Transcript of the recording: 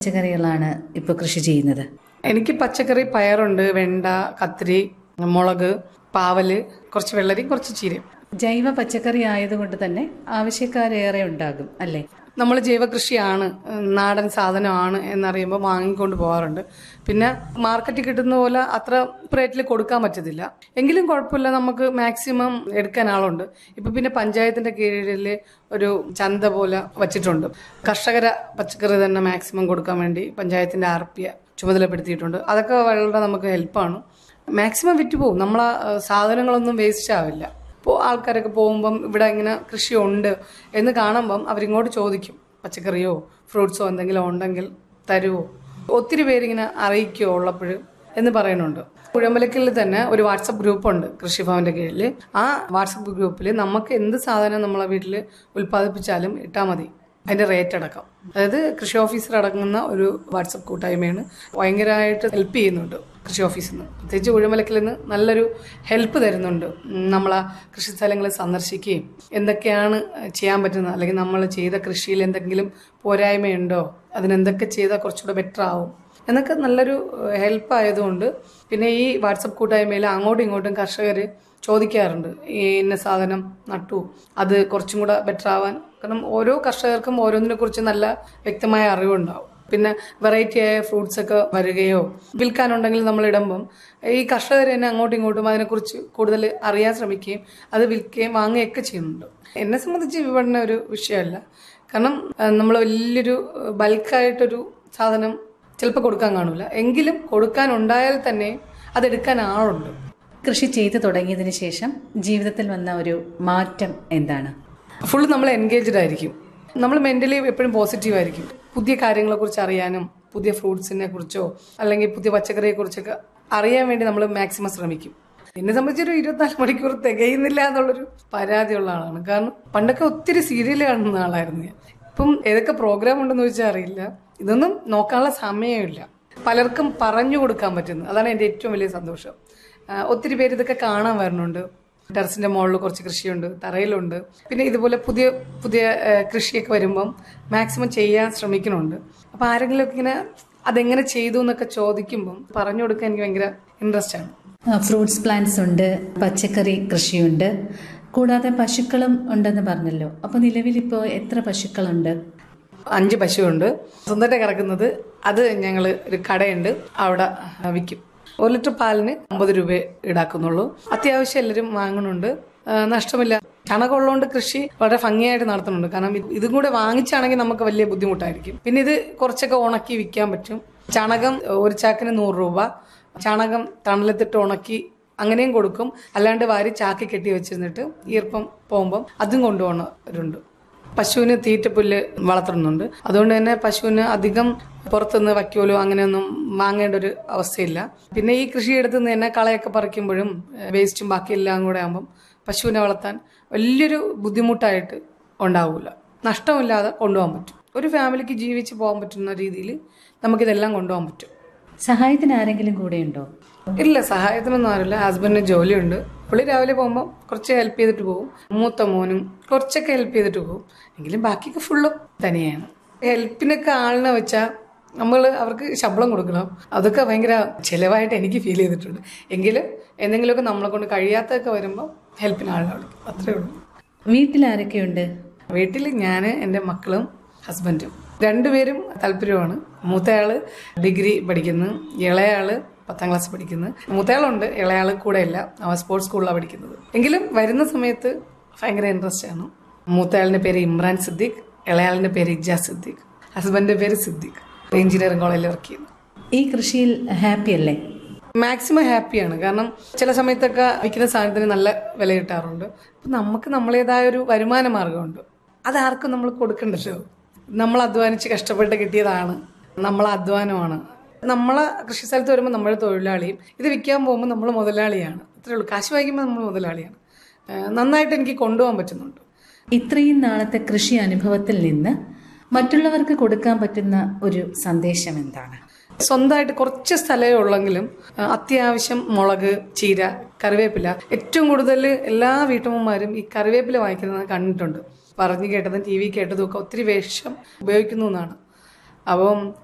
പച്ചക്കറികളാണ് ഇപ്പോൾ കൃഷി ചെയ്യുന്നത് എനിക്ക് പച്ചക്കറി പയറുണ്ട് വെണ്ട കത്തിരി മുളക് പാവല് കുറച്ച് വെള്ളരി കുറച്ച് ചീരയും ജൈവ പച്ചക്കറി ആയതുകൊണ്ട് തന്നെ ആവശ്യക്കാരേറെ ഉണ്ടാകും അല്ലേ നമ്മൾ ജൈവകൃഷിയാണ് നാടൻ സാധനമാണ് എന്നറിയുമ്പോൾ വാങ്ങിക്കൊണ്ട് പോകാറുണ്ട് പിന്നെ മാർക്കറ്റിൽ കിട്ടുന്ന പോലെ അത്ര റേറ്റിൽ കൊടുക്കാൻ പറ്റത്തില്ല എങ്കിലും കുഴപ്പമില്ല നമുക്ക് മാക്സിമം എടുക്കാൻ ആളുണ്ട് ഇപ്പൊ പിന്നെ പഞ്ചായത്തിന്റെ കീഴിൽ ഒരു ചന്ത പോലെ വച്ചിട്ടുണ്ട് കർഷകര പച്ചക്കറി തന്നെ മാക്സിമം കൊടുക്കാൻ വേണ്ടി പഞ്ചായത്തിന്റെ ആർ പി ചുമതലപ്പെടുത്തിയിട്ടുണ്ട് അതൊക്കെ വളരെ നമുക്ക് ഹെൽപ്പാണ് മാക്സിമം വിറ്റ് പോകും നമ്മളെ സാധനങ്ങളൊന്നും വേസ്റ്റ് ആവില്ല ഇപ്പോൾ ആൾക്കാരൊക്കെ പോകുമ്പം ഇവിടെ ഇങ്ങനെ കൃഷിയുണ്ട് എന്ന് കാണുമ്പം അവരിങ്ങോട്ട് ചോദിക്കും പച്ചക്കറിയോ ഫ്രൂട്ട്സോ എന്തെങ്കിലും ഉണ്ടെങ്കിൽ തരുമോ ഒത്തിരി പേരിങ്ങനെ അറിയിക്കുമോ ഉള്ളപ്പോൾ എന്ന് പറയുന്നുണ്ട് കുഴമ്പലക്കിൽ തന്നെ ഒരു വാട്സപ്പ് ഗ്രൂപ്പുണ്ട് കൃഷിഭവന്റെ കീഴിൽ ആ വാട്സപ്പ് ഗ്രൂപ്പിൽ നമുക്ക് എന്ത് സാധനം നമ്മളെ വീട്ടിൽ ഉൽപ്പാദിപ്പിച്ചാലും ഇട്ടാൽ മതി അതിന്റെ റേറ്റ് അടക്കം അതായത് കൃഷി ഓഫീസർ അടങ്ങുന്ന ഒരു വാട്സപ്പ് കൂട്ടായ്മയാണ് ഭയങ്കരമായിട്ട് ഹെൽപ്പ് ചെയ്യുന്നുണ്ട് കൃഷി ഓഫീസിൽ നിന്ന് പ്രത്യേകിച്ച് ഉഴുമലക്കിൽ നിന്ന് നല്ലൊരു ഹെൽപ്പ് തരുന്നുണ്ട് ഉം, നമ്മളെ കൃഷി സ്ഥലങ്ങൾ സന്ദർശിക്കുകയും എന്തൊക്കെയാണ് ചെയ്യാൻ പറ്റുന്നത് അല്ലെങ്കിൽ നമ്മൾ ചെയ്ത കൃഷിയിൽ എന്തെങ്കിലും പോരായ്മയുണ്ടോ അതിനെന്തൊക്കെ ചെയ്താൽ കുറച്ചുകൂടെ ബെറ്റർ ആവും എന്നൊക്കെ നല്ലൊരു ഹെൽപ്പ് ആയതുകൊണ്ട് പിന്നെ ഈ വാട്സപ്പ് കൂട്ടായ്മയിൽ അങ്ങോട്ടും ഇങ്ങോട്ടും കർഷകർ ചോദിക്കാറുണ്ട് ഈ ഇന്ന സാധനം നട്ടു അത് കുറച്ചും കൂടെ ബെറ്റർ ആവാൻ കാരണം ഓരോ കർഷകർക്കും ഓരോന്നിനെ കുറിച്ച് നല്ല വ്യക്തമായ അറിവുണ്ടാവും പിന്നെ വെറൈറ്റി ആയ ഫ്രൂട്ട്സ് ഒക്കെ വരികയോ വിൽക്കാനുണ്ടെങ്കിൽ നമ്മൾ ഇടുമ്പം ഈ കർഷകർ തന്നെ അങ്ങോട്ടും ഇങ്ങോട്ടും അതിനെക്കുറിച്ച് കൂടുതൽ അറിയാൻ ശ്രമിക്കുകയും അത് വിൽക്കുകയും വാങ്ങുകയൊക്കെ ചെയ്യുന്നുണ്ട് എന്നെ സംബന്ധിച്ച് വിപണന ഒരു വിഷയമല്ല കാരണം നമ്മൾ വലിയൊരു ബൾക്കായിട്ടൊരു സാധനം ചിലപ്പോൾ കൊടുക്കാൻ കാണൂല എങ്കിലും കൊടുക്കാൻ ഉണ്ടായാൽ തന്നെ അതെടുക്കാൻ ആളുണ്ട് കൃഷി ചെയ്തു തുടങ്ങിയതിന് ശേഷം ജീവിതത്തിൽ വന്ന ഒരു മാറ്റം എന്താണ് ഫുള്ള് നമ്മൾ എൻഗേജ്ഡ് ആയിരിക്കും നമ്മൾ മെന്റലി എപ്പോഴും പോസിറ്റീവ് ആയിരിക്കും പുതിയ കാര്യങ്ങളെ കുറിച്ച് അറിയാനും പുതിയ ഫ്രൂട്ട്സിനെ കുറിച്ചോ അല്ലെങ്കിൽ പുതിയ പച്ചക്കറിയെ കുറിച്ചൊക്കെ അറിയാൻ വേണ്ടി നമ്മൾ മാക്സിമം ശ്രമിക്കും എന്നെ സംബന്ധിച്ചൊരു ഇരുപത്തിനാല് മണിക്കൂർ തികയുന്നില്ല എന്നുള്ളൊരു പരാതിയുള്ള ആളാണ് കാരണം പണ്ടൊക്കെ ഒത്തിരി സീരിയൽ കാണുന്ന ആളായിരുന്നു ഞാൻ ഇപ്പം ഏതൊക്കെ പ്രോഗ്രാം ഉണ്ടെന്ന് ചോദിച്ചാൽ അറിയില്ല ഇതൊന്നും നോക്കാനുള്ള സമയമില്ല പലർക്കും പറഞ്ഞു കൊടുക്കാൻ പറ്റുന്നു അതാണ് എൻ്റെ ഏറ്റവും വലിയ സന്തോഷം ആ, ഒത്തിരി പേര് ഇതൊക്കെ കാണാൻ വരുന്നുണ്ട് ടെറസിന്റെ മുകളിൽ കുറച്ച് കൃഷിയുണ്ട് തറയിലുണ്ട് പിന്നെ ഇതുപോലെ പുതിയ പുതിയ ആ, കൃഷിയൊക്കെ വരുമ്പം മാക്സിമം ചെയ്യാൻ ശ്രമിക്കുന്നുണ്ട് അപ്പൊ ആരെങ്കിലും ഒക്കെ ഇങ്ങനെ അതെങ്ങനെ ചെയ്തു എന്നൊക്കെ ചോദിക്കുമ്പം പറഞ്ഞു കൊടുക്കാൻ എനിക്ക് ഭയങ്കര ഇൻട്രസ്റ്റ് ആണ് ഫ്രൂട്ട്സ് പ്ലാന്റ്സ് ഉണ്ട് പച്ചക്കറി കൃഷിയുണ്ട് കൂടാതെ പശുക്കളും ഉണ്ടെന്ന് പറഞ്ഞല്ലോ അപ്പൊ നിലവിൽ ഇപ്പോൾ എത്ര പശുക്കളുണ്ട് അഞ്ച് പശുവുണ്ട് സ്വന്തമായിട്ട് കിടക്കുന്നത് അത് ഞങ്ങൾ ഒരു കടയുണ്ട് അവിടെ വിൽക്കും ഒരു ലിറ്റർ പാലിന് അമ്പത് രൂപ ഈടാക്കുന്നുള്ളൂ അത്യാവശ്യം എല്ലാവരും വാങ്ങുന്നുണ്ട് ആ, നഷ്ടമില്ല ചണകം ഉള്ളതുകൊണ്ട് കൃഷി വളരെ ഭംഗിയായിട്ട് നടത്തുന്നുണ്ട് കാരണം ഇത് ഇതും കൂടെ വാങ്ങിച്ചാണെങ്കിൽ നമുക്ക് വലിയ ബുദ്ധിമുട്ടായിരിക്കും പിന്നെ ഇത് കുറച്ചൊക്കെ ഉണക്കി വിൽക്കാൻ പറ്റും ചണകം ഒരു ചാക്കിന് നൂറ് രൂപ ചാണകം തണലത്തിട്ട് ഉണക്കി അങ്ങനെയും കൊടുക്കും അല്ലാണ്ട് വാരി ചാക്കി കെട്ടി വെച്ചിരുന്നിട്ട് ഈർപ്പം പോകുമ്പം അതും കൊണ്ടുപോകുന്നവരുണ്ട് പശുവിന് തീറ്റപ്പുല്ല് വളർത്തുന്നുണ്ട് അതുകൊണ്ട് തന്നെ പശുവിന് അധികം പുറത്തുനിന്ന് വയ്ക്കോലോ അങ്ങനെയൊന്നും വാങ്ങേണ്ട ഒരു അവസ്ഥയില്ല പിന്നെ ഈ കൃഷിയിടത്ത് നിന്ന് തന്നെ കളയൊക്കെ പറിക്കുമ്പോഴും വേസ്റ്റും ബാക്കി എല്ലാം കൂടെ ആകുമ്പം പശുവിനെ വളർത്താൻ വലിയൊരു ബുദ്ധിമുട്ടായിട്ട് ഉണ്ടാവില്ല നഷ്ടമില്ലാതെ കൊണ്ടുപോകാൻ പറ്റും ഒരു ഫാമിലിക്ക് ജീവിച്ച് പോകാൻ പറ്റുന്ന രീതിയിൽ നമുക്കിതെല്ലാം കൊണ്ടുപോകാൻ പറ്റും സഹായത്തിന് ആരെങ്കിലും കൂടെയുണ്ടോ ഇല്ല സഹായത്തിനൊന്നും ആരില്ല ഹസ്ബൻഡിന് ജോലിയുണ്ട് പുള്ളി രാവിലെ പോകുമ്പോൾ കുറച്ച് ഹെൽപ്പ് ചെയ്തിട്ട് പോകും മൂത്ത മോനും കുറച്ചൊക്കെ ഹെൽപ്പ് ചെയ്തിട്ട് പോകും എങ്കിലും ബാക്കിയൊക്കെ ഫുള്ളും തനിയാണ് ഹെൽപ്പിനൊക്കെ ആളിനെ വെച്ചാൽ നമ്മൾ അവർക്ക് ശമ്പളം കൊടുക്കണം അതൊക്കെ ഭയങ്കര ചിലവായിട്ട് എനിക്ക് ഫീൽ ചെയ്തിട്ടുണ്ട് എങ്കിലും എന്തെങ്കിലുമൊക്കെ നമ്മളെ കൊണ്ട് കഴിയാത്തതൊക്കെ വരുമ്പോൾ ഹെൽപ്പിന് ആളിനെ വിളിക്കും അത്രേ ഉള്ളൂ വീട്ടിൽ ആരൊക്കെയുണ്ട് വീട്ടിൽ ഞാൻ എൻ്റെ മക്കളും ഹസ്ബൻഡും രണ്ടുപേരും താല്പര്യമാണ് മൂത്തയാള് ഡിഗ്രി പഠിക്കുന്നു ഇളയാള് പത്താം ക്ലാസ് പഠിക്കുന്നു മൂത്തയാളുണ്ട് ഇളയാള് കൂടെ ഇല്ല അവൻ സ്പോർട്സ് സ്കൂളിലാണ് പഠിക്കുന്നത് എങ്കിലും വരുന്ന സമയത്ത് ഭയങ്കര ഇൻട്രസ്റ്റ് ആണ് മൂത്തയാളിന്റെ പേര് ഇമ്രാൻ സിദ്ദീഖ് ഇളയാളിന്റെ പേര് ഇജാസ് സിദ്ദീഖ് ഹസ്ബൻഡിന്റെ പേര് സിദ്ദീഖ് എഞ്ചിനീയറിംഗ് കോളേജിൽ വർക്ക് ചെയ്യുന്നു ഈ കൃഷിയിൽ ഹാപ്പി അല്ലേ മാക്സിമം ഹാപ്പിയാണ് കാരണം ചില സമയത്തൊക്കെ വിൽക്കുന്ന സാധനത്തിന് നല്ല വില കിട്ടാറുണ്ട് അപ്പം നമുക്ക് നമ്മളേതായ ഒരു വരുമാന മാർഗമുണ്ട് അതാർക്കും നമ്മൾ കൊടുക്കണ്ടല്ലോ നമ്മൾ അധ്വാനിച്ച് കഷ്ടപ്പെട്ട് കിട്ടിയതാണ് നമ്മളെ അധ്വാനമാണ് നമ്മളെ കൃഷി സ്ഥലത്ത് വരുമ്പോൾ നമ്മൾ തൊഴിലാളിയും ഇത് വിൽക്കാൻ പോകുമ്പോൾ നമ്മൾ മുതലാളിയാണ് അത്രേ ഉള്ളൂ കാശ് വാങ്ങിക്കുമ്പോൾ നമ്മൾ മുതലാളിയാണ് ഏഹ് നന്നായിട്ട് എനിക്ക് കൊണ്ടുപോകാൻ പറ്റുന്നുണ്ട് ഇത്രയും നാളത്തെ കൃഷി അനുഭവത്തിൽ നിന്ന് മറ്റുള്ളവർക്ക് കൊടുക്കാൻ പറ്റുന്ന ഒരു സന്ദേശം എന്താണ് സ്വന്തമായിട്ട് കുറച്ച് സ്ഥലമേ ഉള്ളെങ്കിലും ആ, അത്യാവശ്യം മുളക് ചീര കറിവേപ്പില ഏറ്റവും കൂടുതൽ എല്ലാ വീട്ടമ്മമാരും ഈ കറിവേപ്പില വാങ്ങിക്കുന്നത് കണ്ടിട്ടുണ്ട് പറഞ്ഞു കേട്ടതും ടി വി കേട്ടതും ഒക്കെ ഒത്തിരി വേഷം ഉപയോഗിക്കുന്നു എന്നാണ് അപ്പം